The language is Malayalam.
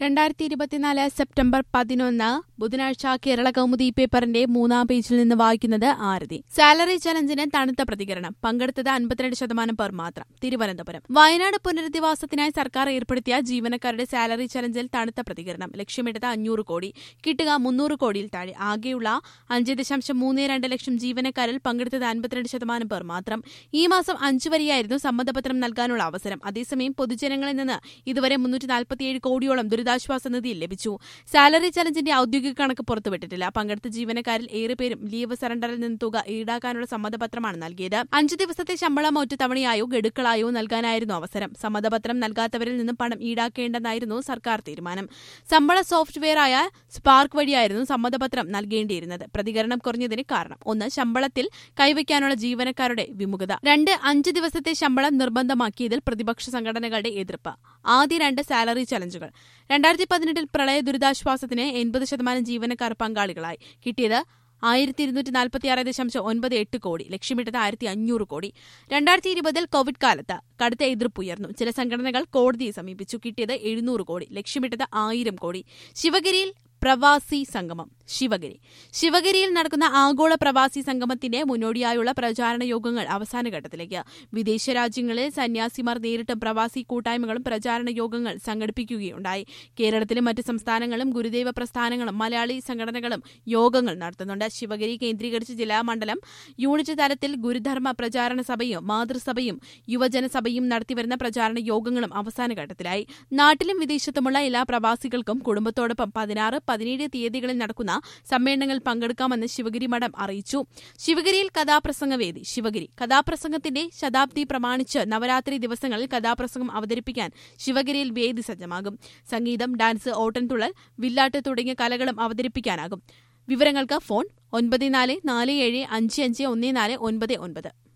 രണ്ടായിരത്തി ഇരുപത്തിനാല് സെപ്റ്റംബർ പതിനൊന്ന് ബുധനാഴ്ച കേരള കൗമുദി പേപ്പറിന്റെ മൂന്നാം പേജിൽ നിന്ന് വായിക്കുന്നത് ആരതി സാലറി ചലഞ്ചിന് തണുത്ത പ്രതികരണം പങ്കെടുത്തത് അൻപത്തിരണ്ട് ശതമാനം പേർ മാത്രം തിരുവനന്തപുരം വയനാട് പുനരധിവാസത്തിനായി സർക്കാർ ഏർപ്പെടുത്തിയ ജീവനക്കാരുടെ സാലറി ചലഞ്ചിൽ തണുത്ത പ്രതികരണം ലക്ഷ്യമിട്ടത് അഞ്ഞൂറ് കോടി കിട്ടുക മുന്നൂറ് കോടിയിൽ താഴെ ആകെയുള്ള അഞ്ച് ദശാംശം മൂന്ന് രണ്ട് ലക്ഷം ജീവനക്കാരിൽ പങ്കെടുത്തത് അൻപത്തിരണ്ട് ശതമാനം പേർ മാത്രം ഈ മാസം അഞ്ചു വരെയായിരുന്നു സമ്മതപത്രം നൽകാനുള്ള അവസരം അതേസമയം പൊതുജനങ്ങളിൽ നിന്ന് ഇതുവരെ മുന്നൂറ്റി നാൽപ്പത്തിയേഴ് കോടിയോളം ദുരിതാശ്വാസ നിധിയിൽ ലഭിച്ചു സാലറി ചലഞ്ചിന്റെ ഔദ്യോഗിക കണക്ക് പുറത്തുവിട്ടിട്ടില്ല പങ്കെടുത്ത ജീവനക്കാരിൽ ഏറെ പേരും ലീവ് സറണ്ടറിൽ നിന്ന് തുക ഈടാക്കാനുള്ള സമ്മതപത്രമാണ് നൽകിയത് അഞ്ചു ദിവസത്തെ ശമ്പളം ഒറ്റ തവണയായോ ഗഡുക്കളായോ നൽകാനായിരുന്നു അവസരം സമ്മതപത്രം നൽകാത്തവരിൽ നിന്നും പണം ഈടാക്കേണ്ടെന്നായിരുന്നു സർക്കാർ തീരുമാനം ശമ്പള സോഫ്റ്റ്വെയറായ സ്പാർക്ക് വഴിയായിരുന്നു സമ്മതപത്രം നൽകേണ്ടിയിരുന്നത് പ്രതികരണം കുറഞ്ഞതിന് കാരണം ഒന്ന് ശമ്പളത്തിൽ കൈവയ്ക്കാനുള്ള ജീവനക്കാരുടെ വിമുഖത രണ്ട് അഞ്ച് ദിവസത്തെ ശമ്പളം നിർബന്ധമാക്കിയതിൽ പ്രതിപക്ഷ സംഘടനകളുടെ എതിർപ്പ് ആദ്യ രണ്ട് സാലറി ചലഞ്ചുകൾ രണ്ടായിരത്തി പതിനെട്ടിൽ പ്രളയ ദുരിതാശ്വാസത്തിന് എൺപത് ശതമാനം ജീവനക്കാർ പങ്കാളികളായി കിട്ടിയത് ആയിരത്തി ഇരുന്നൂറ്റി നാൽപ്പത്തി ആറ് ദശാംശം ഒൻപത് എട്ട് കോടി ലക്ഷ്യമിട്ടത് ആയിരത്തി അഞ്ഞൂറ് കോടി രണ്ടായിരത്തി ഇരുപതിൽ കോവിഡ് കാലത്ത് കടുത്ത എതിർപ്പുയർന്നു ചില സംഘടനകൾ കോടതിയെ സമീപിച്ചു കിട്ടിയത് എഴുന്നൂറ് കോടി ലക്ഷ്യമിട്ടത് ആയിരം കോടി ശിവഗിരിയിൽ പ്രവാസി സംഗമം ശിവഗിരി ശിവഗിരിയിൽ നടക്കുന്ന ആഗോള പ്രവാസി സംഗമത്തിന്റെ മുന്നോടിയായുള്ള പ്രചാരണ യോഗങ്ങൾ അവസാന ഘട്ടത്തിലേക്ക് വിദേശ രാജ്യങ്ങളിൽ സന്യാസിമാർ നേരിട്ടും പ്രവാസി കൂട്ടായ്മകളും പ്രചാരണ യോഗങ്ങൾ സംഘടിപ്പിക്കുകയുണ്ടായി കേരളത്തിലും മറ്റ് സംസ്ഥാനങ്ങളും ഗുരുദേവ പ്രസ്ഥാനങ്ങളും മലയാളി സംഘടനകളും യോഗങ്ങൾ നടത്തുന്നുണ്ട് ശിവഗിരി കേന്ദ്രീകരിച്ച് ജില്ലാ മണ്ഡലം യൂണിറ്റ് തലത്തിൽ ഗുരുധർമ്മ പ്രചാരണ സഭയും മാതൃസഭയും യുവജന സഭയും നടത്തിവരുന്ന പ്രചാരണ യോഗങ്ങളും അവസാന ഘട്ടത്തിലായി നാട്ടിലും വിദേശത്തുമുള്ള എല്ലാ പ്രവാസികൾക്കും കുടുംബത്തോടൊപ്പം പതിനാറ് പതിനേഴ് തീയതികളിൽ നടക്കുന്ന സമ്മേളനങ്ങളിൽ പങ്കെടുക്കാമെന്ന് ശിവഗിരി മഠം അറിയിച്ചു ശിവഗിരിയിൽ കഥാപ്രസംഗവേദി ശിവഗിരി കഥാപ്രസംഗത്തിന്റെ ശതാബ്ദി പ്രമാണിച്ച് നവരാത്രി ദിവസങ്ങളിൽ കഥാപ്രസംഗം അവതരിപ്പിക്കാൻ ശിവഗിരിയിൽ വേദി സജ്ജമാകും സംഗീതം ഡാൻസ് ഓട്ടൻതുള്ളൽ വില്ലാട്ട് തുടങ്ങിയ കലകളും അവതരിപ്പിക്കാനാകും വിവരങ്ങൾക്ക് ഫോൺ ഒൻപത് നാല് നാല് ഏഴ് അഞ്ച് അഞ്ച് ഒന്ന് നാല് ഒൻപത് ഒൻപത്